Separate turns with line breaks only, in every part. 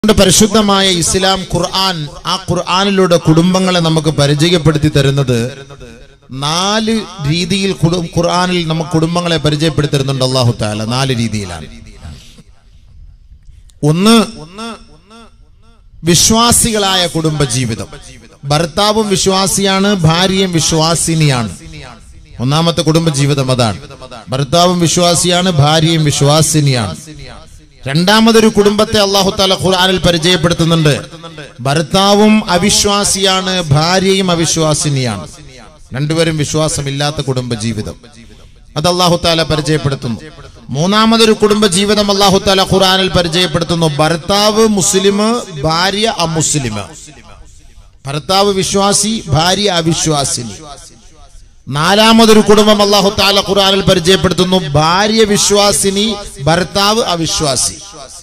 കൊണ്ട് പരിശുദ്ധമായ ഇസ്ലാം ഖുർആൻ ആ ഖുർആനിലൂടെ കുടുംബങ്ങളെ നമുക്ക് പരിചയപ്പെടുത്തി തരുന്നത് നാല് രീതിയിൽ കുടു- ഖുർആനിൽ നമുക്ക് കുടുംബങ്ങളെ പരിചയപ്പെടുത്തി തരുന്നുണ്ട് അള്ളാഹു താല നാല് രീതിയിലാണ് ഒന്ന് വിശ്വാസികളായ കുടുംബജീവിതം ഭർത്താവും വിശ്വാസിയാണ് ഭാര്യയും വിശ്വാസിനിയാണ് ഒന്നാമത്തെ കുടുംബജീവിതം അതാണ് ഭർത്താവും വിശ്വാസിയാണ് ഭാര്യയും വിശ്വാസിനിയാണ് രണ്ടാമതൊരു കുടുംബത്തെ അള്ളാഹു താല ഖുർആനിൽ പരിചയപ്പെടുത്തുന്നുണ്ട് ഭർത്താവും അവിശ്വാസിയാണ് ഭാര്യയും അവിശ്വാസിനിയാണ് രണ്ടുപേരും വിശ്വാസമില്ലാത്ത കുടുംബജീവിതം അത് അള്ളാഹു താല പരിചയപ്പെടുത്തുന്നു മൂന്നാമതൊരു കുടുംബ ജീവിതം അള്ളാഹു താല ഖുർആനിൽ പരിചയപ്പെടുത്തുന്നു ഭർത്താവ് മുസ്ലിം ഭാര്യ അമുസ്ലിം ഭർത്താവ് വിശ്വാസി ഭാര്യ അവിശ്വാസിനി നാലാമതൊരു കുടുംബം അള്ളാഹു താല ഖുർആനിൽ പരിചയപ്പെടുത്തുന്നു ഭാര്യ വിശ്വാസിനി ഭർത്താവ് അവിശ്വാസി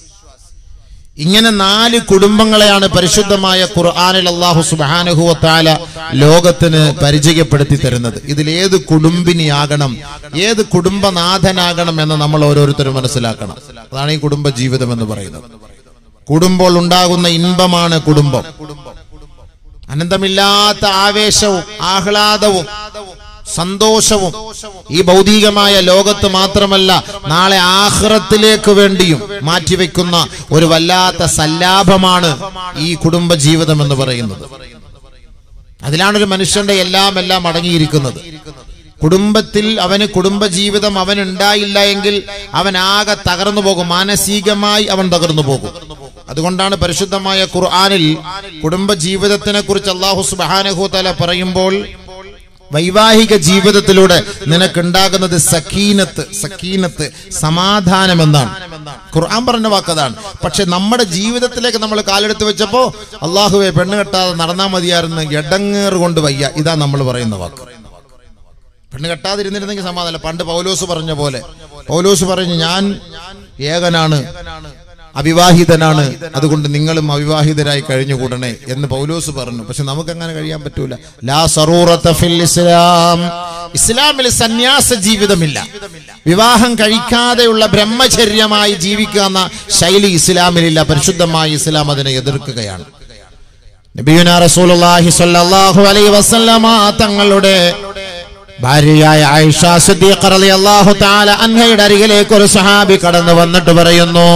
ഇങ്ങനെ നാല് കുടുംബങ്ങളെയാണ് പരിശുദ്ധമായ ഖുർആനിൽ അള്ളാഹു സുബാനുഹുവ താല ലോകത്തിന് പരിചയപ്പെടുത്തി തരുന്നത് ഇതിൽ ഏത് കുടുംബിനിയാകണം ഏത് കുടുംബനാഥനാകണം എന്ന് നമ്മൾ ഓരോരുത്തരും മനസ്സിലാക്കണം അതാണ് ഈ കുടുംബ ജീവിതം എന്ന് പറയുന്നത് കുടുംബം ഉണ്ടാകുന്ന ഇൻപമാണ് കുടുംബം അനന്തമില്ലാത്ത ആവേശവും ആഹ്ലാദവും സന്തോഷവും ഈ ഭൗതികമായ ലോകത്ത് മാത്രമല്ല നാളെ ആഹ്റത്തിലേക്ക് വേണ്ടിയും മാറ്റിവെക്കുന്ന ഒരു വല്ലാത്ത സല്ലാപമാണ് ഈ കുടുംബ ജീവിതം എന്ന് പറയുന്നത് അതിലാണ് ഒരു മനുഷ്യന്റെ എല്ലാം എല്ലാം അടങ്ങിയിരിക്കുന്നത് കുടുംബത്തിൽ അവന് കുടുംബജീവിതം അവൻ ഉണ്ടായില്ല എങ്കിൽ അവൻ ആകെ തകർന്നു പോകും മാനസികമായി അവൻ തകർന്നു പോകും അതുകൊണ്ടാണ് പരിശുദ്ധമായ ഖുർആനിൽ കുടുംബ ജീവിതത്തിനെ കുറിച്ച് അള്ളാഹു സുബാനഹു തല പറയുമ്പോൾ വൈവാഹിക ജീവിതത്തിലൂടെ നിനക്കുണ്ടാകുന്നത് സക്കീനത്ത് സക്കീനത്ത് സമാധാനം എന്നാണ് ഖുർആൻ പറഞ്ഞ വാക്കതാണ് പക്ഷെ നമ്മുടെ ജീവിതത്തിലേക്ക് നമ്മൾ കാലെടുത്ത് വെച്ചപ്പോ അള്ളാഹുവെ പെണ്ണ് കെട്ടാതെ നടന്നാൽ മതിയായിരുന്നു എടങ്ങേറ് കൊണ്ട് വയ്യ ഇതാ നമ്മൾ പറയുന്ന വാക്ക് പെണ്ണ് കെട്ടാതിരുന്നിരുന്നെങ്കിൽ സമാധാനം പണ്ട് പൗലോസ് പറഞ്ഞ പോലെ പൗലോസ് പറഞ്ഞു ഞാൻ ഏകനാണ് അവിവാഹിതനാണ് അതുകൊണ്ട് നിങ്ങളും അവിവാഹിതരായി കഴിഞ്ഞുകൂടണേ എന്ന് പൗലോസ് പറഞ്ഞു പക്ഷെ നമുക്ക് അങ്ങനെ കഴിയാൻ പറ്റൂല ലാ സറൂറത്ത ഫിൽ ഇസ്ലാം ഇസ്ലാമിൽ സന്യാസ ജീവിതമില്ല വിവാഹം കഴിക്കാതെയുള്ള ബ്രഹ്മചര്യമായി ജീവിക്കുക എന്ന ശൈലി ഇസ്ലാമിലില്ല പരിശുദ്ധമായി ഇസ്ലാം അതിനെ എതിർക്കുകയാണ് നബിയുന റസൂലുള്ളാഹി സ്വല്ലല്ലാഹു അലൈഹി വസല്ലമ തങ്ങളുടെ ഭാര്യയായ ആയിഷ സിദ്ദീഖ റളിയല്ലാഹു തആല അൻഹയുടെ അരികിലേക്ക് ഒരു സഹാബി കടന്നു വന്നിട്ട് പറയുന്നു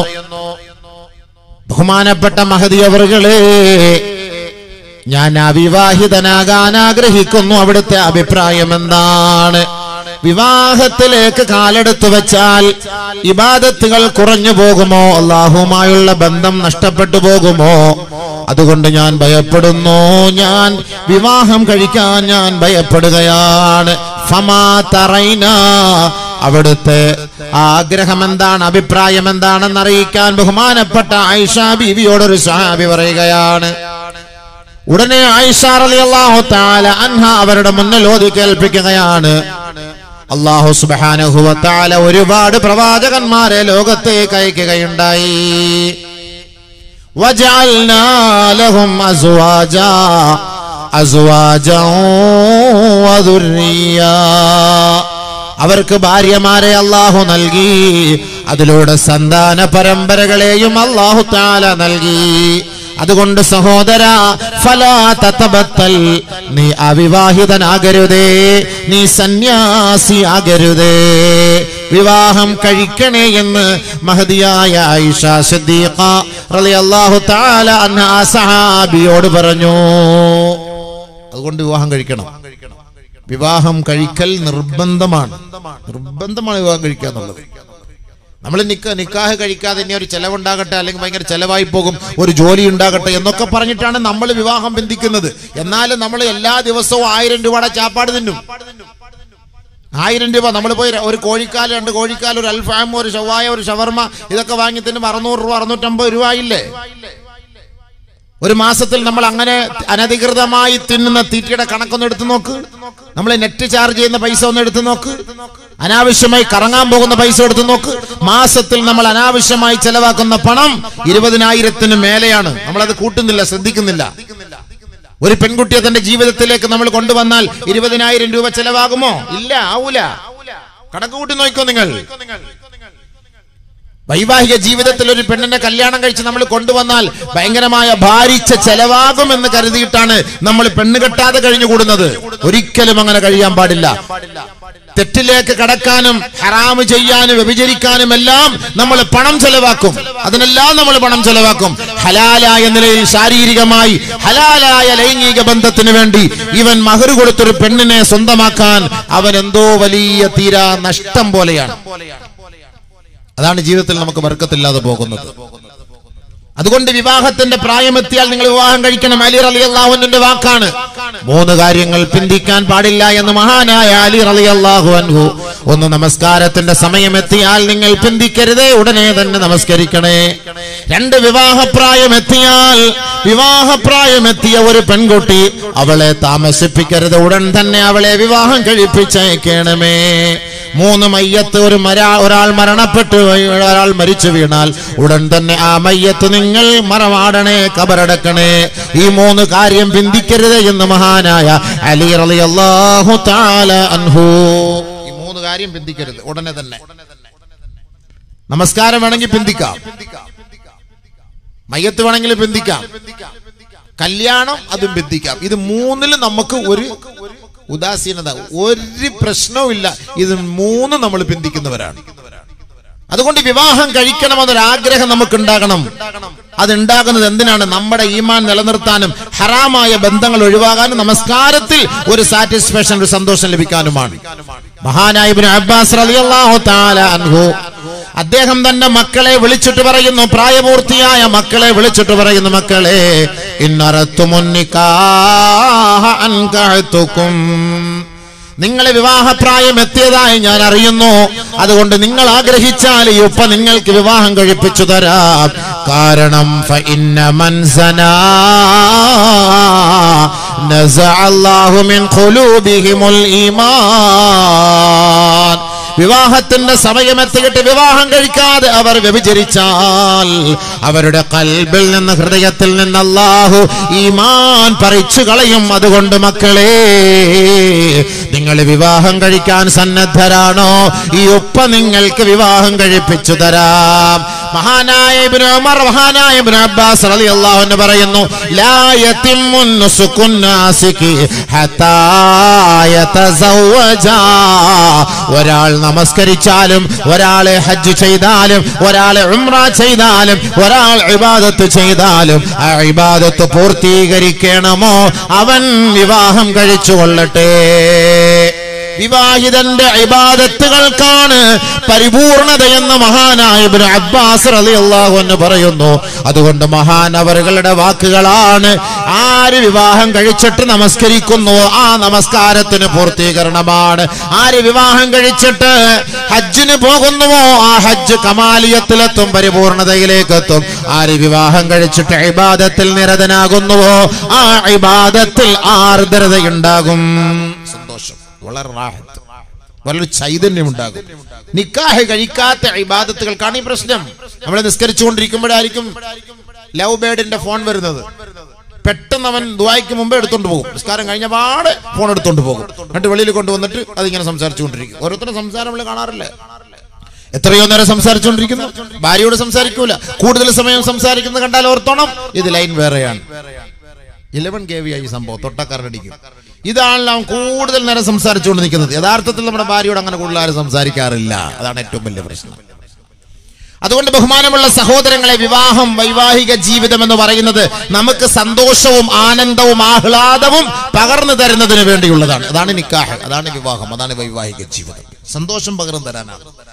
ബഹുമാനപ്പെട്ട മഹദി അവറുകളെ ഞാൻ അവിവാഹിതനാകാൻ ആഗ്രഹിക്കുന്നു അവിടുത്തെ അഭിപ്രായം എന്താണ് വിവാഹത്തിലേക്ക് കാലെടുത്തു വെച്ചാൽ ഇബാദത്തുകൾ കുറഞ്ഞു പോകുമോ അള്ളാഹുമായുള്ള ബന്ധം നഷ്ടപ്പെട്ടു പോകുമോ അതുകൊണ്ട് ഞാൻ ഭയപ്പെടുന്നു ഞാൻ വിവാഹം കഴിക്കാൻ ഞാൻ ഭയപ്പെടുകയാണ് ഫമാ തറൈന അവിടുത്തെ ആഗ്രഹം എന്താണ് അഭിപ്രായം എന്താണെന്ന് അറിയിക്കാൻ ബഹുമാനപ്പെട്ട ആയിഷ ബീവിയോടൊരു സഹാബി പറയുകയാണ് ഉടനെ ആയിഷ റളിയല്ലാഹു തആല അൻഹ അവരുടെ മുന്നിൽ ഓതി കേൾപ്പിക്കുകയാണ് അള്ളാഹു സുബ്ഹാനഹു വ തആല ഒരുപാട് പ്രവാചകന്മാരെ ലോകത്തേക്ക് അയക്കുകയുണ്ടായി وجعلنا لهم أزواجا أزواجا وذريا അവർക്ക് ഭാര്യമാരെ അള്ളാഹു നൽകി അതിലൂടെ സന്താന പരമ്പരകളെയും അള്ളാഹു താല നൽകി അതുകൊണ്ട് സഹോദര ഫലാ തത്തബത്തൽ നീ അവിവാഹിതനാകരുതേ നീ സന്യാസി ആകരുതേ വിവാഹം കഴിക്കണേ എന്ന് മഹതിയായ ആയിഷ സിദ്ദീഖ റളിയല്ലാഹു തആല അൻഹ ആ സഹാബിയോട് പറഞ്ഞു അതുകൊണ്ട് വിവാഹം കഴിക്കണം വിവാഹം കഴിക്കൽ നിർബന്ധമാണ് നിർബന്ധമാണ് വിവാഹം കഴിക്കുക എന്നുള്ളത് നമ്മൾ നിക്ക നിക്കാഹ് കഴിക്കാതെ ഇനി ഒരു ചെലവുണ്ടാകട്ടെ അല്ലെങ്കിൽ ഭയങ്കര ചെലവായി പോകും ഒരു ജോലി ഉണ്ടാകട്ടെ എന്നൊക്കെ പറഞ്ഞിട്ടാണ് നമ്മൾ വിവാഹം ബന്ധിക്കുന്നത് എന്നാലും നമ്മൾ എല്ലാ ദിവസവും ആയിരം രൂപയുടെ ചാപ്പാട് തിന്നും ആയിരം രൂപ നമ്മൾ പോയി ഒരു കോഴിക്കാൽ രണ്ട് കോഴിക്കാൽ ഒരു അൽഫാം ഒരു ഷവായ ഒരു ഷവർമ ഇതൊക്കെ വാങ്ങി തിന്നും അറുന്നൂറ് രൂപ അറുന്നൂറ്റമ്പത് രൂപ ആയില്ലേ ഒരു മാസത്തിൽ നമ്മൾ അങ്ങനെ അനധികൃതമായി തിന്നുന്ന തീറ്റയുടെ കണക്കൊന്ന് എടുത്തു നോക്ക് നമ്മൾ നെറ്റ് ചാർജ് ചെയ്യുന്ന പൈസ ഒന്ന് എടുത്തു നോക്ക് അനാവശ്യമായി കറങ്ങാൻ പോകുന്ന പൈസ എടുത്തു നോക്ക് മാസത്തിൽ നമ്മൾ അനാവശ്യമായി ചെലവാക്കുന്ന പണം ഇരുപതിനായിരത്തിന് മേലെയാണ് നമ്മളത് കൂട്ടുന്നില്ല ശ്രദ്ധിക്കുന്നില്ല ഒരു പെൺകുട്ടിയെ തന്റെ ജീവിതത്തിലേക്ക് നമ്മൾ കൊണ്ടുവന്നാൽ ഇരുപതിനായിരം രൂപ ചെലവാകുമോ ഇല്ല ആവൂല കണക്ക് കൂട്ടി നോക്കോ നിങ്ങൾ വൈവാഹിക ജീവിതത്തിൽ ഒരു പെണ്ണിനെ കല്യാണം കഴിച്ച് നമ്മൾ കൊണ്ടുവന്നാൽ ഭയങ്കരമായ ഭാരിച്ച ചെലവാകുമെന്ന് കരുതിയിട്ടാണ് നമ്മൾ പെണ്ണ് കെട്ടാതെ കഴിഞ്ഞുകൂടുന്നത് ഒരിക്കലും അങ്ങനെ കഴിയാൻ പാടില്ല തെറ്റിലേക്ക് കടക്കാനും ഹറാമ് ചെയ്യാനും വ്യഭിചരിക്കാനും എല്ലാം നമ്മൾ പണം ചെലവാക്കും അതിനെല്ലാം നമ്മൾ പണം ചെലവാക്കും ഹലാലായ നിലയിൽ ശാരീരികമായി ഹലാലായ ലൈംഗിക ബന്ധത്തിന് വേണ്ടി ഇവൻ മഹർ കൊടുത്തൊരു പെണ്ണിനെ സ്വന്തമാക്കാൻ അവൻ എന്തോ വലിയ തീരാ നഷ്ടം പോലെയാണ് അതാണ് ജീവിതത്തിൽ നമുക്ക് വർക്കത്തില്ലാതെ പോകുന്നത് അതുകൊണ്ട് വിവാഹത്തിന്റെ പ്രായമെത്തിയാൽ നിങ്ങൾ വിവാഹം കഴിക്കണം അലി അലി അള്ളാഹുവിന്റെ വാക്കാണ് മൂന്ന് കാര്യങ്ങൾ പിന്തിക്കാൻ പാടില്ല എന്ന് മഹാനായ അലി അലി അള്ളാഹു അൻഹു ഒന്ന് നമസ്കാരത്തിന്റെ സമയമെത്തിയാൽ നിങ്ങൾ പിന്തിക്കരുതേ ഉടനെ തന്നെ നമസ്കരിക്കണേ രണ്ട് വിവാഹപ്രായം എത്തിയാൽ വിവാഹപ്രായമെത്തിയ ഒരു പെൺകുട്ടി അവളെ താമസിപ്പിക്കരുത് ഉടൻ തന്നെ അവളെ വിവാഹം കഴിപ്പിച്ചേക്കണമേ മൂന്ന് മയ്യത്ത് ഒരു മരാ ഒരാൾ മരണപ്പെട്ടു ഒരാൾ മരിച്ചു വീണാൽ ഉടൻ തന്നെ ആ മയ്യത്ത് നിങ്ങൾ മറമാടണേ കബറടക്കണേ ഈ മൂന്ന് കാര്യം പിന്തിക്കരുത് എന്ന് മഹാനായ അലി റളിയല്ലാഹു തആല അൻഹു ഈ മൂന്ന് കാര്യം പിന്തിക്കരുത് ഉടനെ തന്നെ നമസ്കാരം വേണമെങ്കിൽ പിന്തിക്കാം മയ്യത്ത് വേണമെങ്കിൽ പിന്തിക്കാം കല്യാണം അതും പിന്തിക്കാം ഇത് മൂന്നിൽ നമുക്ക് ഒരു ഉദാസീനത ഒരു പ്രശ്നവുമില്ല ഇത് മൂന്ന് നമ്മൾ പിന്തിക്കുന്നവരാണ് അതുകൊണ്ട് വിവാഹം കഴിക്കണമെന്നൊരാഗ്രഹം നമുക്ക് ഉണ്ടാകണം അതുണ്ടാകുന്നത് എന്തിനാണ് നമ്മുടെ ഈമാൻ നിലനിർത്താനും ഹറാമായ ബന്ധങ്ങൾ ഒഴിവാകാനും നമസ്കാരത്തിൽ ഒരു സാറ്റിസ്ഫാക്ഷൻ ഒരു സന്തോഷം ലഭിക്കാനുമാണ് മഹാനായ ഇബ്നു അബ്ബാസ് റളിയല്ലാഹു തആല അൻഹു അദ്ദേഹം തന്റെ മക്കളെ വിളിച്ചിട്ട് പറയുന്നു പ്രായപൂർത്തിയായ മക്കളെ വിളിച്ചിട്ട് പറയുന്നു മക്കളെ ഇന്നറത്തുമുന്നിക്കാഹ അൻകഅതുക്കും നിങ്ങളെ വിവാഹപ്രായം എത്തിയതായി ഞാൻ അറിയുന്നു അതുകൊണ്ട് നിങ്ങൾ ആഗ്രഹിച്ചാൽ ഈ ഉപ്പ നിങ്ങൾക്ക് വിവാഹം കഴിപ്പിച്ചു തരാം കാരണം فإن من زنا نزع الله من قلوبهم الإيمان വിവാഹത്തിന്റെ സമയമെത്തിയിട്ട് വിവാഹം കഴിക്കാതെ അവർ വ്യഭിചരിച്ചാൽ അവരുടെ കൽബിൽ നിന്ന് ഹൃദയത്തിൽ നിന്ന് അല്ലാഹു ഈമാൻ പറിച്ചു കളയും അതുകൊണ്ട് മക്കളെ നിങ്ങൾ വിവാഹം കഴിക്കാൻ സന്നദ്ധരാണോ ഈ ഉപ്പ നിങ്ങൾക്ക് വിവാഹം കഴിപ്പിച്ചു തരാം മഹാനായ ഇബ്നു ഉമർ മഹാനായ ഇബ്നു അബ്ബാസ് റളിയല്ലാഹു അൻഹു പറയുന്നു ലാ യതിമ്മു നുസുകുൻ നാസികി ഹത്താ യതസവ്വജാ ഒരാൾ നമസ്കരിച്ചാലും ഒരാളെ ഹജ്ജ് ചെയ്താലും ഒരാളെ ഉംറ ചെയ്താലും ഒരാൾ ഇബാദത്ത് ചെയ്താലും ആ ഇബാദത്ത് പൂർത്തീകരിക്കണമോ അവൻ വിവാഹം കഴിച്ചു കൊള്ളട്ടെ വിവാഹിതന്റെ ഇബാദത്തുകൾക്കാണ് പരിപൂർണതയെന്ന് മഹാനായ ഇബ്നു അബ്ബാസ് റളിയല്ലാഹു അൻഹു പറയുന്നു അതുകൊണ്ട് മഹാൻ അവരുടെ വാക്കുകളാണ് ആര് വിവാഹം കഴിച്ചിട്ട് നമസ്കരിക്കുന്നു ആ നമസ്കാരത്തിന് പൂർത്തീകരണമാണ് ആര് വിവാഹം കഴിച്ചിട്ട് ഹജ്ജിന് പോകുന്നുവോ ആ ഹജ്ജ് കമാലിയത്തിലെത്തും പരിപൂർണതയിലേക്ക് എത്തും ആര് വിവാഹം കഴിച്ചിട്ട് ഇബാദത്തിൽ നിരതനാകുന്നുവോ ആ ഇബാദത്തിൽ ആർദ്രതയുണ്ടാകും സന്തോഷം വളരെ റാഹത്ത് വളരെ ചൈതന്യം ഉണ്ടാകും നിക്കാഹ് കഴിക്കാത്ത ഇബാദത്തുകൾക്കാണ് ഈ പ്രശ്നം നമ്മൾ നിസ്കരിച്ചുകൊണ്ടിരിക്കുമ്പോഴായിരിക്കും ലവ് ബേഡിന്റെ ഫോൺ വരുന്നത് പെട്ടെന്ന് അവൻ ദുബായ്ക്ക് മുമ്പേ എടുത്തോണ്ട് പോകും നിസ്കാരം കഴിഞ്ഞ പാടെ ഫോൺ എടുത്തോണ്ട് പോകും എന്നിട്ട് വെളിയിൽ കൊണ്ടുവന്നിട്ട് അതിങ്ങനെ സംസാരിച്ചുകൊണ്ടിരിക്കും ഓരോരുത്തരുടെ സംസാരം നമ്മൾ കാണാറില്ലേ എത്രയോ നേരം സംസാരിച്ചുകൊണ്ടിരിക്കുന്നു ഭാര്യയോട് സംസാരിക്കൂല കൂടുതൽ സമയം സംസാരിക്കുന്നത് കണ്ടാൽ ഓർത്തോണം ഇത് ലൈൻ വേറെയാണ് ഇലവൻ കെ വി ആയി സംഭവം തൊട്ടക്കാരനടിക്കും ഇതാണല്ലോ അവൻ കൂടുതൽ നേരം സംസാരിച്ചുകൊണ്ട് നിൽക്കുന്നത് യഥാർത്ഥത്തിൽ നമ്മുടെ ഭാര്യയോട് അങ്ങനെ കൂടുതൽ ആരും സംസാരിക്കാറില്ല അതാണ് ഏറ്റവും വലിയ പ്രശ്നം അതുകൊണ്ട് ബഹുമാനമുള്ള സഹോദരങ്ങളെ വിവാഹം വൈവാഹിക ജീവിതം എന്ന് പറയുന്നത് നമുക്ക് സന്തോഷവും ആനന്ദവും ആഹ്ലാദവും പകർന്നു തരുന്നതിന് വേണ്ടിയുള്ളതാണ് അതാണ് നിക്കാഹ് അതാണ് വിവാഹം അതാണ് വൈവാഹിക ജീവിതം സന്തോഷം പകർന്നു തരാനാണ്